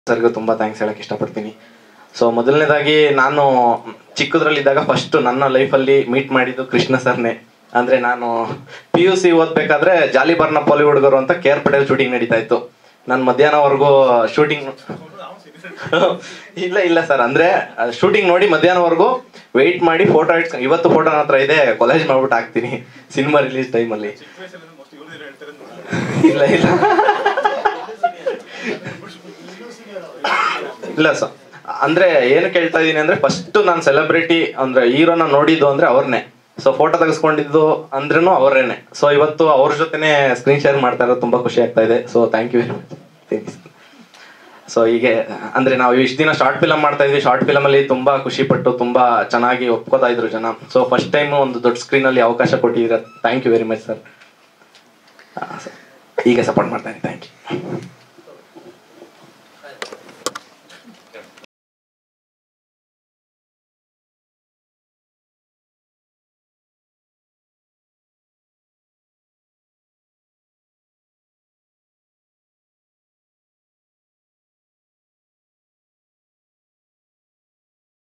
ಸರ್ಗೂ ತುಂಬಾ ಥ್ಯಾಂಕ್ಸ್ ಹೇಳಕ್ ಇಷ್ಟಪಡ್ತೀನಿ ಸೊ ಮೊದಲನೇದಾಗಿ ನಾನು ಚಿಕ್ಕದ್ರಲ್ಲಿದ್ದಾಗ ಫಸ್ಟ್ ನನ್ನ ಲೈಫಲ್ಲಿ ಮೀಟ್ ಮಾಡಿದ್ದು ಕೃಷ್ಣ ಸರ್ನೇ ಅಂದ್ರೆ ನಾನು ಪಿ ಯು ಸಿ ಓದ್ಬೇಕಾದ್ರೆ ಜಾಲಿ ಬರ್ನ ಪೊಲಿ ಹುಡುಗರು ಅಂತ ಕೇರ್ ಪಟೇಲ್ ಶೂಟಿಂಗ್ ನಡೀತಾ ಇತ್ತು ನಾನು ಮಧ್ಯಾಹ್ನವರೆಗೂ ಶೂಟಿಂಗ್ ಇಲ್ಲ ಇಲ್ಲ ಸರ್ ಅಂದ್ರೆ ಶೂಟಿಂಗ್ ನೋಡಿ ಮಧ್ಯಾಹ್ನವರೆಗೂ ವೆಯ್ಟ್ ಮಾಡಿ ಫೋಟೋ ಇಟ್ಕೊಂಡು ಇವತ್ತು ಫೋಟೋ ನನ್ನ ಹತ್ರ ಇದೆ ಕಾಲೇಜ್ ಮಾಡ್ಬಿಟ್ಟು ಹಾಕ್ತೀನಿ ಸಿನಿಮಾ ರಿಲೀಸ್ ಟೈಮಲ್ಲಿ ಇಲ್ಲ ಇಲ್ಲ ಇಲ್ಲ ಸರ್ ಅಂದ್ರೆ ಏನು ಕೇಳ್ತಾ ಇದೀನಿ ಅಂದ್ರೆ ಫಸ್ಟ್ ನಾನು ಸೆಲೆಬ್ರಿಟಿ ಅಂದ್ರೆ ಹೀರೋನ ನೋಡಿದ್ದು ಅಂದ್ರೆ ಅವ್ರನ್ನೇ ಸೊ ಫೋಟೋ ತೆಗೆಸ್ಕೊಂಡಿದ್ದು ಅಂದ್ರೂ ಅವರೇನೆ ಸೊ ಇವತ್ತು ಅವ್ರ ಜೊತೆನೆ ಸ್ಕ್ರೀನ್ ಶೇರ್ ಮಾಡ್ತಾ ಇರೋದು ತುಂಬಾ ಖುಷಿ ಆಗ್ತಾ ಇದೆ so thank you very much so ಹೀಗೆ ಅಂದ್ರೆ ನಾವು ಇಷ್ಟು ದಿನ ಶಾರ್ಟ್ ಫಿಲಮ್ ಮಾಡ್ತಾ ಇದ್ವಿ ಶಾರ್ಟ್ ಫಿಲಮ್ ಅಲ್ಲಿ ತುಂಬಾ ಖುಷಿ ಪಟ್ಟು ತುಂಬಾ ಚೆನ್ನಾಗಿ ಒಪ್ಕೋತಾ ಇದ್ರು ಜನ ಸೊ ಫಸ್ಟ್ ಟೈಮ್ ಒಂದು ದೊಡ್ಡ ಸ್ಕ್ರೀನ್ ಅಲ್ಲಿ ಅವಕಾಶ ಕೊಟ್ಟಿದ್ದೀರಾ thank you very much sir ಹೀಗೆ ಸಪೋರ್ಟ್ ಮಾಡ್ತಾ ಇದ್ದೀನಿ ಥ್ಯಾಂಕ್ ಯು